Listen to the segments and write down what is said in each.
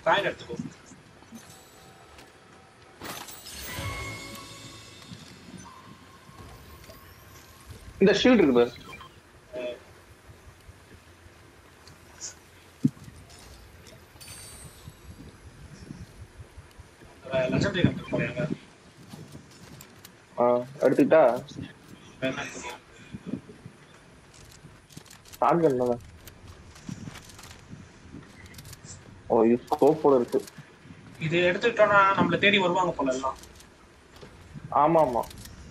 Coin எடுத்துக்கோ இந்த shield இருக்கு பாரு லெஜண்டரி கம்பெனி போறாங்க ஆ, எடுத்துக்கிட்டா வேணா எடுத்துக்கோ. ஷார்ட் கன் ஓ இது ஸ்கோப்போட இருக்கு இது எடுத்துக்கிட்டோம்னா நம்மள தேடி வருவாங்க போல எல்லாம் ஆமா ஆமா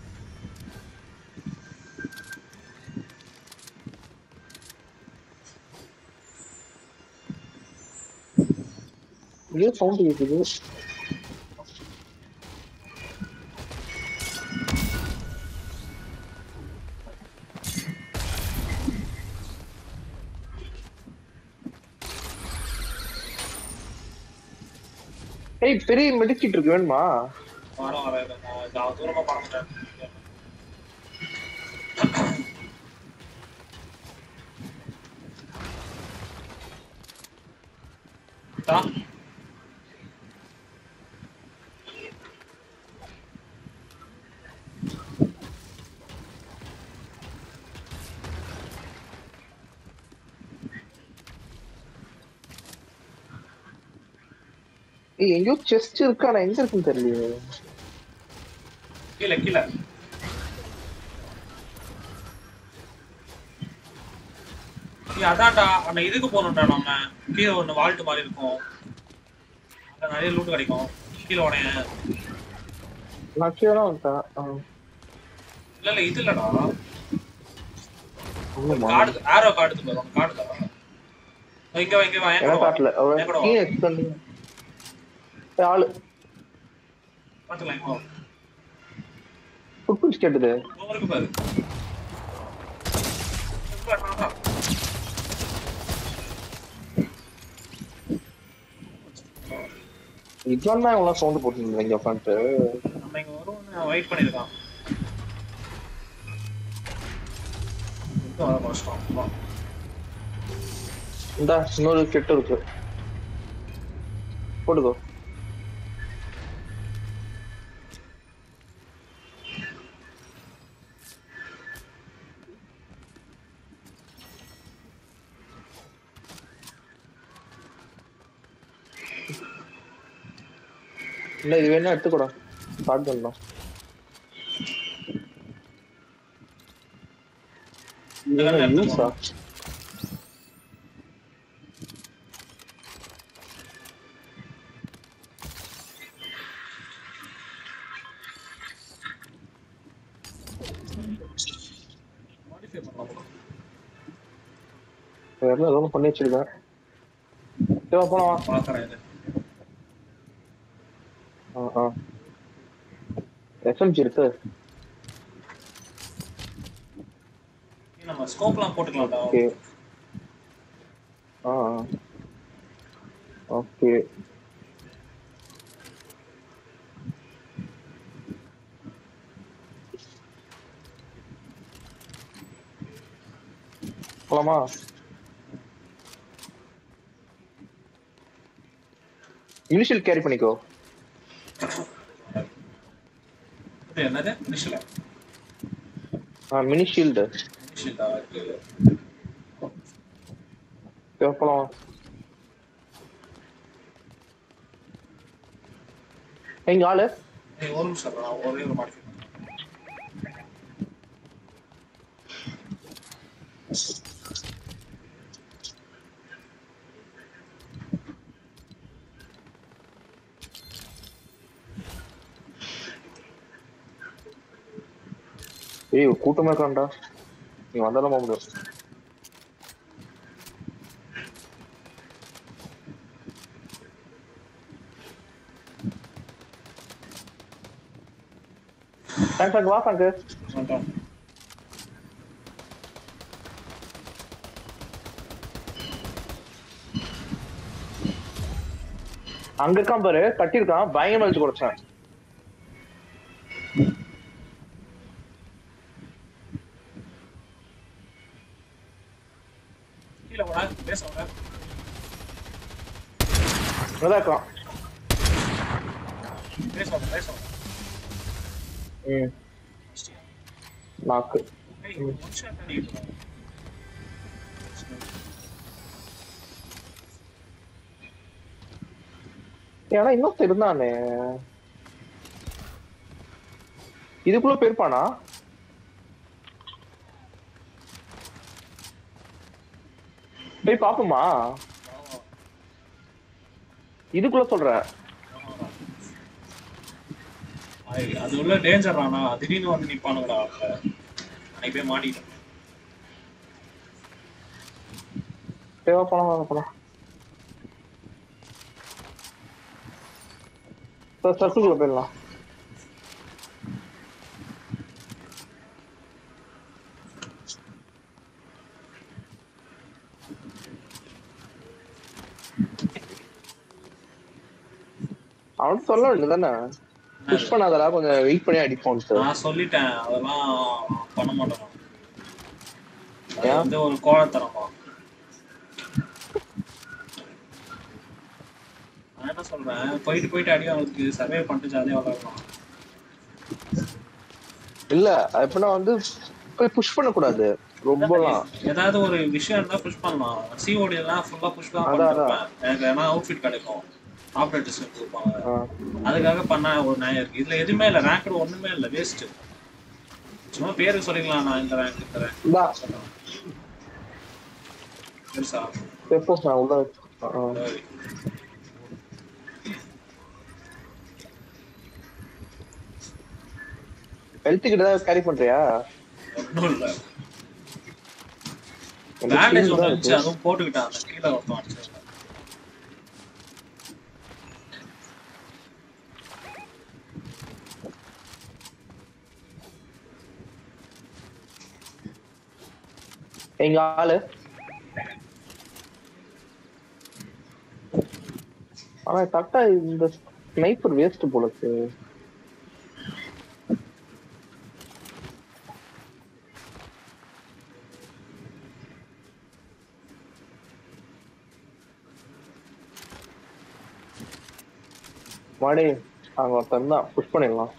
ஏன் சவுண்ட் கேக்குது ஏய் பெரிய மெடிக்கிட் இருக்கு வேணுமா வர வர நான் தூரமா பறந்துட்டேன் தா ஏய் எங்கேயோ செஸ்ட் இருக்கு ஆனா எங்க இருக்குன்னு தெரியலையே கீழே கீழே ஏய், அதான்டா அந்த இதுக்கு போகணும்டா நம்ம கீழே ஒன்று வால்ட் மாதிரி இருக்கும் அங்க நிறைய லூட் கிடைக்கும் கீழே உடைய நான் கீழே தான் வந்துட்டேன் ஆ. இல்ல இல்ல இது இல்லடா ஆமாமா. காடு ஆரோ காடுக்கு வரும் காடு தரேன் இங்க வா இங்க வா என் கூட எனக்கு வா. காட்டல அவன் என் கூட வா. கீழே extend பண்ணி- ஏய், ஆளு பாத்துக்கலாம் இங்க வா. ஃபுட்பிரிண்ட்ஸ் கேட்டது இங்க இருக்கு பாரு இங்க பாரு, நான் தான். இதுதான் தான் இவ்வளவு சவுண்ட் போட்டுருந்தீங்க இங்க உட்காந்துட்டு நம்ம இங்க வருவோம்னு வெயிட் பண்ணிருக்கான் இங்க வர கஷ்டம் வா. இந்தா இன்னொரு கெட்டு இருக்கு போட்டுக்கோ இல்ல இது வேணா எடுத்துக்கூடா ஸ்டார்ட் பண்ணலாம் யூஸா Modify பண்ணலாம் bro. வேற ஏதோ ஒண்ணு பண்ணி வச்சிருக்கேன் சரி போலாம் பாக்குறேன் இது ஆ ஆ எஸ்எம்ஜி இருக்கு நீ நம்ம ஸ்கோப்லாம் போட்டுக்கலாம்டா ஓகே ஆ ஆ ஓகே போலாமா இனிஷியல் கேரி பண்ணிக்கோ இது என்னது இனிஷியல் ஆ மினி ஷீல்டு இனிஷியலா இருக்கு போலாம் எங்க ஆளு ஏய், ஒரு நிமிஷம் bro, நான் ஒரே ஒரு மாடிஃபை ஏய் கூட்டமா இருக்கான்டா நீ வந்தாலும் போக முடியும் தேங்க்ஸ் அங்க வா அங்க பண்ணிட்டோம் அங்க இருக்கான் பாரு கட்டியிருக்கான் பயங்கரமா வச்சு குறைச்சேன் கீழே போடா பேச வர இங்கதான் இருக்கான் பேச பேச ம் நாக்கு ஏய் ஒரு ஷாட் அடிக்கிறோம் ஏன்னா இன்னொருத்தர் இருந்தானே இதுக்குள்ள போயிருப்பானா போய் பாப்போமா இதுக்குள்ள சொல்ற ஐய், அது உள்ள டேஞ்சர் ஆனா திடீர்னு வந்து நிப்பானுங்கடா அவங்க அன்னைக்கு போய் மாட்டிக்கிட்டேன் தேவை போலாம் வாங்க போலாம் சர்க்குள்ள போயிடலாம் அவன் சொல்ல வேண்டியதானே புஷ் பண்ணாதடா கொஞ்சம் வெயிட் பண்ணி அடிப்போம்ட்டு நான் சொல்லிட்டேன் அதெல்லாம் பண்ண மாட்டேன் அது ஏன்? வந்து ஒரு கோழத்தனமா நான் என்ன சொல்றேன் போயிட்டு போயிட்டு அடி அவங்களுக்கு சர்வே பண்ணிட்டு ஜாலியா விளையாடலாம் இல்ல அது எப்படின்னா வந்து போய் புஷ் பண்ணக்கூடாது ரொம்பலாம் ஏதாவது ஒரு விஷயம் இருந்தா புஷ் பண்ணலாம் சிஓடி எல்லாம் ஃபுல்லா புஷ் தான் அதான், பண்ணிருப்பேன் எனக்கு ஏன்னா அவுட்ஃபிட் கிடைக்கும் ஆப்ரேட்டர்ஸ் கொடுப்பாங்க ஆ. அதுக்காக பண்ண ஒரு நியாயம் இருக்கு இதுல எதுவுமே இல்ல ரேங்க் ஒண்ணுமே இல்ல வேஸ்ட் சும்மா பேருக்கு சொல்லிக்கலாம் நான் இந்த ரேங்க் இந்த ரேங்க் இந்தா, பெருசா எப்போ நான் உள்ள வச்சு- ஆ. சரி. ஹெல்த் கிட்ட தான் கேரி பண்றியா ஒண்ணும் இல்ல எனக்கு பேண்டேஜ் shield ஒன்று தான் இருந்துச்சு இருக்கு. அதுவும் போட்டுக்கிட்டான் அந்த கீழே ஒருத்தன் அடிச்சிருந்தான் எங்க ஆளு ஆனா கரெக்டா இந்த ஸ்னைப்பர் வேஸ்ட் போல இருக்கு மாடி அங்க ஒருத்தன் தான் புஷ் பண்ணிடலாம்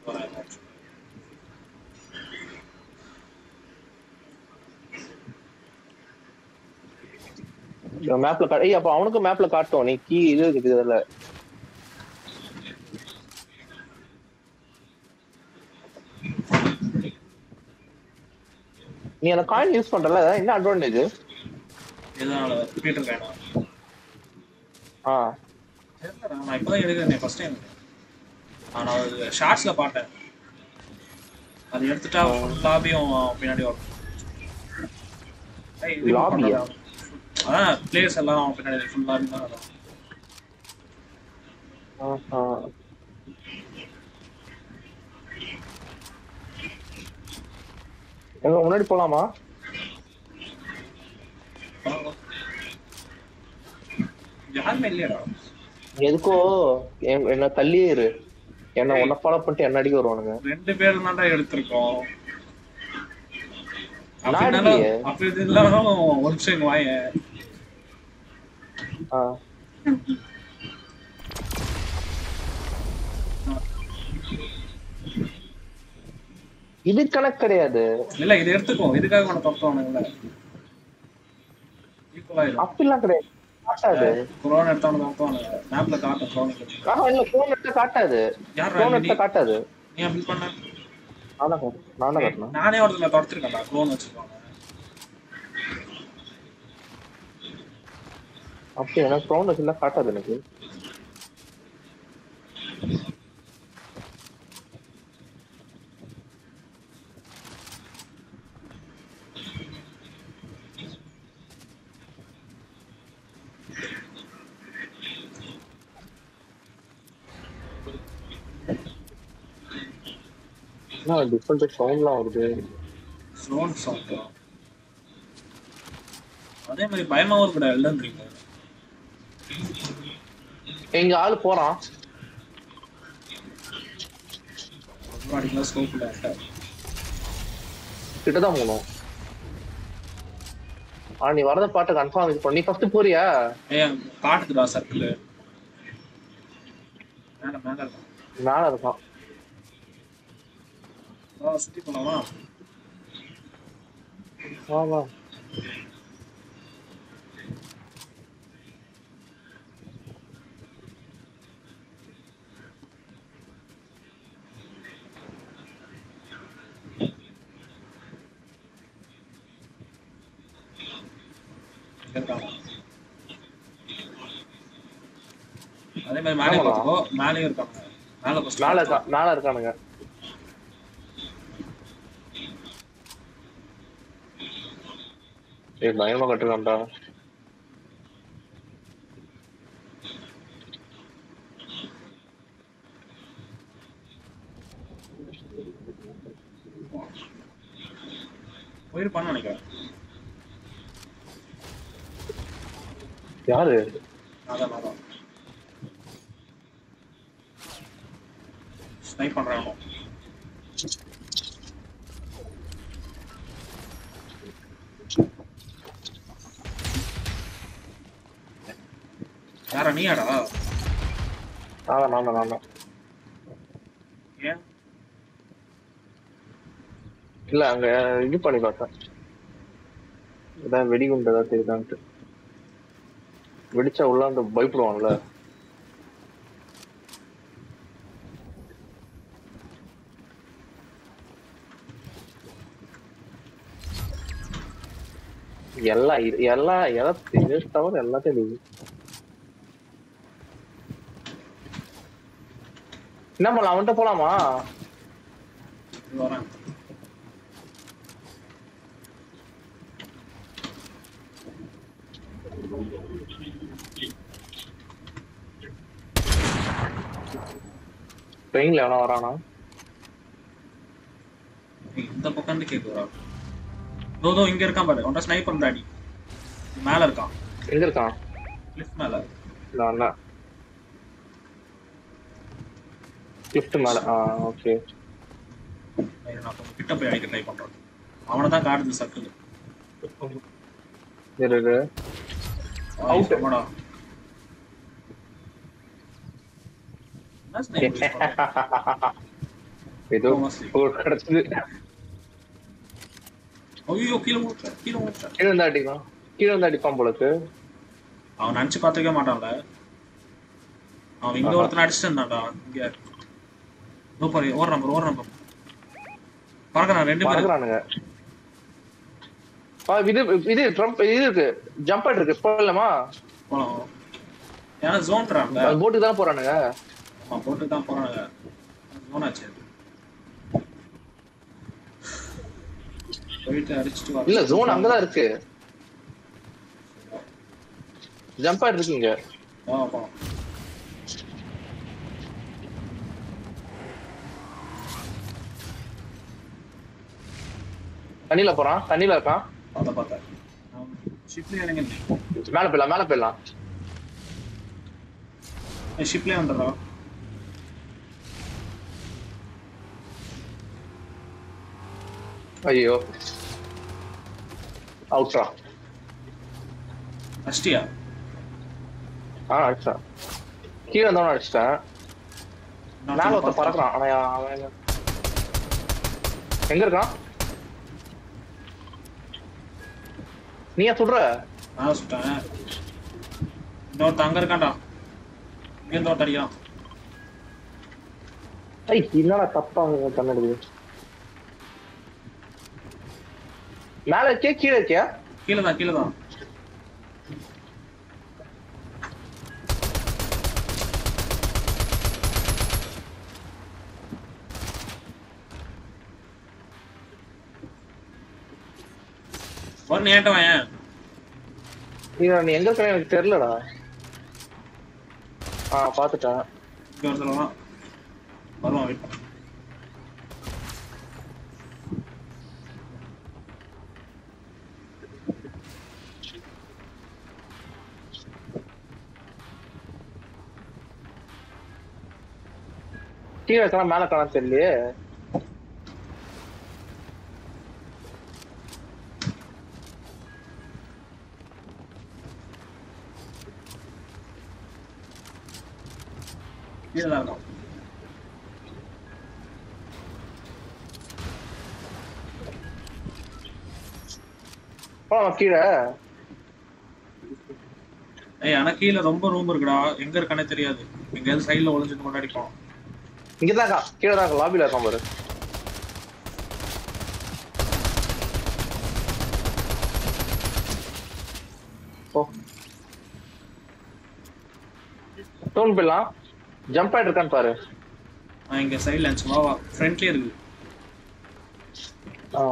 மேப்ல கா ஏய் அப்ப அவனுக்கு மேப்ல காட்டும் நீ கீ இது இருக்குது இதுல நீ அந்த காயின் யூஸ் பண்றல அதான் என்ன அட்வான்டேஜ் எதனால பீட்டர் கைனா ஆ தெரியலடா நான் இப்பதான் எடுக்கிறேன் ஃபர்ஸ்ட் டைம் நான் அது ஷார்ட்ஸ்ல பார்த்தேன் அது எடுத்துட்டா ஃபுல் லாபியும் பின்னாடி வரும் ஏய், இது Lobby யா? பண்றதா? அதான் பிளேயர்ஸ் எல்லாம் அவன் பின்னாடி ஃபுல் லாபி தான் வரும் ஆஹா. எங்க முன்னாடி போலாமா யாருமே இல்லையடா எதுக்கோ என்- என்ன தள்ளியே இரு என்ன உன்னை ஃபாலோ பண்ணிட்டு என்ன அடிக்க வருவானுங்க ரெண்டு பேரும் தான்டா எடுத்திருக்கோம் அப்படி நான் இருந்தாலும் இல்லையே. அப்படி இது இல்லாம ஒரு நிமிஷம் இங்க வாயேன் ஆ. இது கணக்கு கிடையாது இல்ல இது எடுத்துக்கோ இதுக்காக உன தொட்டுவானுங்கல்ல ஈக்குவல் ஆயிடும் அப்படிலாம் கிடையாது காட்டாது குரோன் எடுத்தவன தொட்டுவானுங்க மேப்ல காட்டும் குரோனுக்கு ஆஹா இல்ல போன் எடுத்தா காட்டாது யார் போன் நீ எடுத்தா காட்டாது நீ அப்படி பண்ண நானா காட்டு- நானா காட்டினா நானே ஒருத்தர் தொடச்சிருக்கேன்டா குரோன் வச்சிருக்காங்க அப்படி எனக்கு சவுண்ட் வச்சுல காட்டாது எனக்கு என்ன டிஃப்ரெண்ட் சவுண்ட்லாம் வருது குரோன் சவுண்ட் அதே மாதிரி பயமாவும் இருக்கடா எல்லாம் தெரியுங்க எங்க ஆளு போறான் ரொம்ப அடிக்கலாம் ஸ்கோப் இல்ல கிட்டதான் போகணும் ஆ நீ வரத பாட்டு கன்ஃபார்ம் இது பண்ணி ஃபர்ஸ்ட் போறியா ஏய் காட்டுதுடா சர்க்கிள் மேல மேல இருக்கும் மேல இருக்கான் வா, சுத்தி போலாமா வா வா இங்க இருக்காங்க அதே மாதிரி மேலே ஆமாடா. பார்த்துக்கோ மேலேயும் இருக்காங்க மேலே ஃபர்ஸ்ட் மேல இருக்கா மேல இருக்கானுங்க ஏய் பயமா கட்டுறான்டா போயிருப்பான்னு நினைக்கிறேன் யாரு அதான் அதான் ஸ்னைப் பண்றாங்க யாரா நீயாடா நான் நான் நான் தான் ஏன் இல்ல அங்க இது பண்ணி பார்த்தேன் இதான் வெடிகுண்டு ஏதாவது தெரியுதான்ட்டு வெடிச்சா உள்ள அந்த பயப்படுவான்ல எல்லாம் இரு- எல்லாம் எல்லாம் இது தவிர எல்லாத்தையும் இருக்குது என்ன பண்ணலாம் அவன்கிட்ட போலாமா இது வரேன் ட்ரெயின்ல எவனா வரானா ஏய், இந்த பக்கம் இருந்து கேக்குறா தோ தோ இங்க இருக்கான் பாரு அவன்கிட்ட ஸ்னைப் பண்றாடி மேல இருக்கான் எங்க இருக்கான் லிஃப்ட் மேல நான் லிஃப்ட் மேல ஆ ஓகே இரு, நான் கொஞ்சம் கிட்ட போய் அடிக்க ட்ரை பண்றேன் அவனை தான் காட்டுது சர்க்கிள் இரு இரு. Out. ஆமாடா என்ன sniper use பண்ற? ஏதோ Mostly. ஒரு கிடைச்சது ஐயோ கீழே முடிச்சேன் கீழே முடிச்சேன் கீழே வந்து அடிக்கலாம் கீழே வந்து அடிப்பான் போலக்கு அவன் நினைச்சு பார்த்துக்கவே மாட்டான்ல அவன் இங்க ஆஹா. ஒருத்தன் அடிச்சுட்டு இருந்தான்டா இங்க இதோ பாரு ஓடுற நம்பர் ஓடுற நம்பர் பறக்கிறான் ரெண்டு பேரும் பறக்குறானுங்க ஆ, இது இது ட்ரம்ப் இது இருக்கு ஜம்ப் இருக்கு போடலாமா போலாம் ஏன்னா ஜோன்றான்ல அது போட்டுக்கு தான் போறானுங்க அவன் போட்டு தான் போறானுங்க ஜோன் ஆச்சு அது. போயிட்டு அடிச்சுட்டு வர இல்ல ஜோன் அங்கதான் இருக்கு ஜம்ப் இருக்கு இங்க வா போலாம் தண்ணியில போறான் தண்ணியில இருக்கான் பார்த்தா பார்த்தா ஷிப்லேயே இறங்கி மேல போயிடலாம் மேல போயிடலாம் ஷிப்லேயே வந்துடுறா ஐயோ அவுட்ரா அஷ்டியா ஆ அடிச்சிட்டேன் கீழே இருந்தவன அடிச்சிட்டேன் மேல ஒருத்த பறக்குறான் ஆனா அவன் எங்க- எங்க இருக்கான் நீயா சுடுற நான் சுட்டேன் இன்னொருத்த அங்க இருக்கான்டா இங்க இருந்து ஒருத்த அடிக்கிறான் ஐய் என்னடா தப்பா கண்ணெடுது மேல இருக்கியா கீழே இருக்கியா கீழே தான் கீழே தான் ஒரு நீ ஏன்ட்ட வாயேன் நீ நீ எங்க இருக்க எனக்கு தெரியலடா ஆ பாத்துட்டேன் இங்க ஒரு தடவை வருவான் வெயிட் பண்ணு கீழே இருக்கலாம் மேல காணாம தெரியலையே கீழே தான் இருக்கான் போலாம் கீழே ஏய் ஆனா கீழே ரொம்ப ரூம் இருக்குடா எங்க இருக்கானே தெரியாது எங்கேயாவது சைடுல ஒளிஞ்சுட்டு கொண்டாடி போனோம் இங்கதான் இருக்கா கீழே தான் இருக்கா லாபில இருக்கான் பாரு ஓ டோன் போயிடலாம் ஜம்ப் ஆயிட்டு இருக்கான்னு பாரு நான் இங்க சைடுல சும்மா வா ஃப்ரண்ட்லயே இருக்கு ஆ.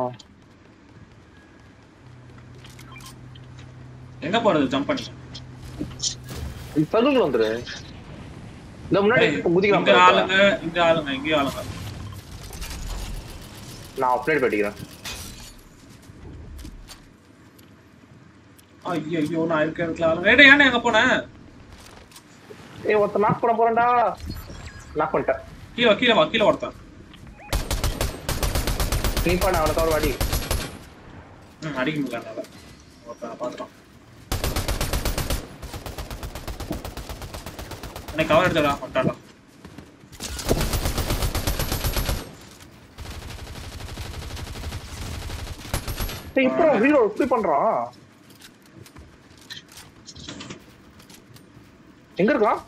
எங்க போறது ஜம்ப் பண்ணி இது பகுதியில் வந்துரு இந்த முன்னாடி ஏய், குதிக்கலாம் இங்க பாரு. ஆளுங்க இங்க ஆளுங்க இங்கேயும் ஆளுங்க நான் அப்டேட் பண்ணிக்கிறேன் ஐயோ ஐயோ நான் இருக்க இடத்துல ஆளுங்க ஏடா ஏன்டா எங்க போனேன் ஏய் ஒருத்த நாக் பண்ண போறேன்டா நாக் பண்ணிட்டேன் கீழே வா, கீழே வா கீழே ஒருத்தன் நீ பண்ண அவனை கவர் வாடி ம் அடிக்க முடியல என்னால ஒருத்தன் பாத்துட்டான் எனக்கு கவர் எடுத்துடா வந்துட்டாடா ஏய் இப்போ வீடியோ எப்படி பண்றான் எங்க இருக்கான்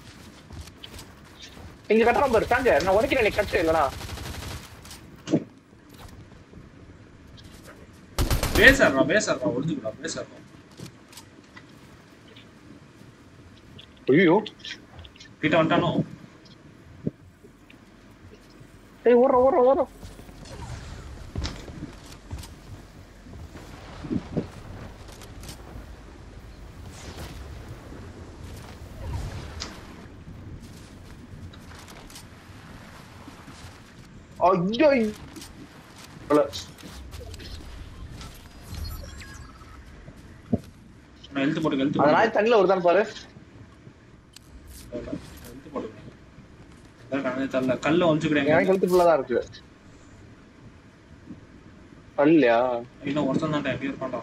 இங்க கட்டுறான் பாரு சாஞ்ச நான் உடைக்கிறேன் நீ கட்டு இல்லனா பேசாடுறா பேசாடுறா ஒளிஞ்சுக்கடா பேசாடுறா ஐயோ கிட்ட வந்துட்டானோ ஏய் ஓடுற ஓடுற ஓடுற ஐயோ இல்ல நான் எழுத்து போட்டு எழுத்து அந்த போட்டு நாய் தண்ணில வருதான் பாரு எழுத்து போட்டு அதான் கண்ணே தரல கல்ல என் ஒழிச்சுக்கிட்டேன் கழுத்து ஃபுல்லா தான் இருக்கு இல்லையா இன்னும் ஒருத்தன் தான்டா எங்கேயும் இருக்கான்டா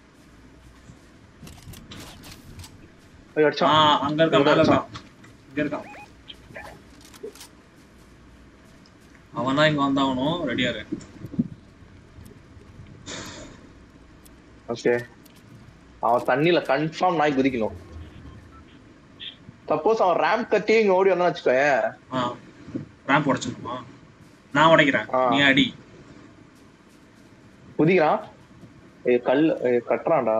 போய் ஆ அடிச்சான் அங்க இருக்கான் மேல இருக்கான் இங்க இருக்கான் அவன் தான் இங்க வந்தாவணும் ரெடியா இரு ஓகே அவன் தண்ணியில கன்ஃபார்ம் நாய் குதிக்கணும் சப்போஸ் அவன் ரேம்ப் கட்டி இங்க ஓடி வந்தான்னு வச்சுக்கோயேன் ஆ ரேம்ப் உடைச்சிடணுமா நான் உடைக்கிறேன் ஆ. நீ அடி குதிக்கிறான் ஏ கல் ஏ, கட்டுறான்டா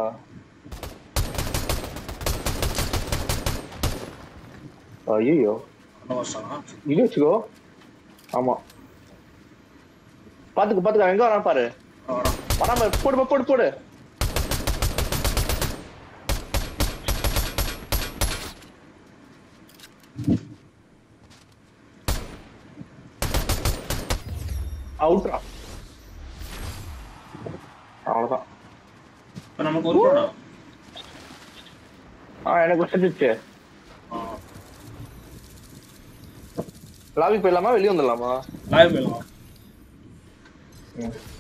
ஐயோ நல்ல வருஷம் இது வச்சுக்கோ ஆமா பாத்துக்க பாத்துக்க எங்க வரான் பாரு வராம இரு. போடு போடு போடு அவுட்ரா அவ்வளவுதான் இப்ப நமக்கு ஒரு போனா ஆ எனக்கு விட்டுச்சு லாபி போயிடலாமா வெளியே வந்துடலாமா லாய் போயிடலாம் ம்.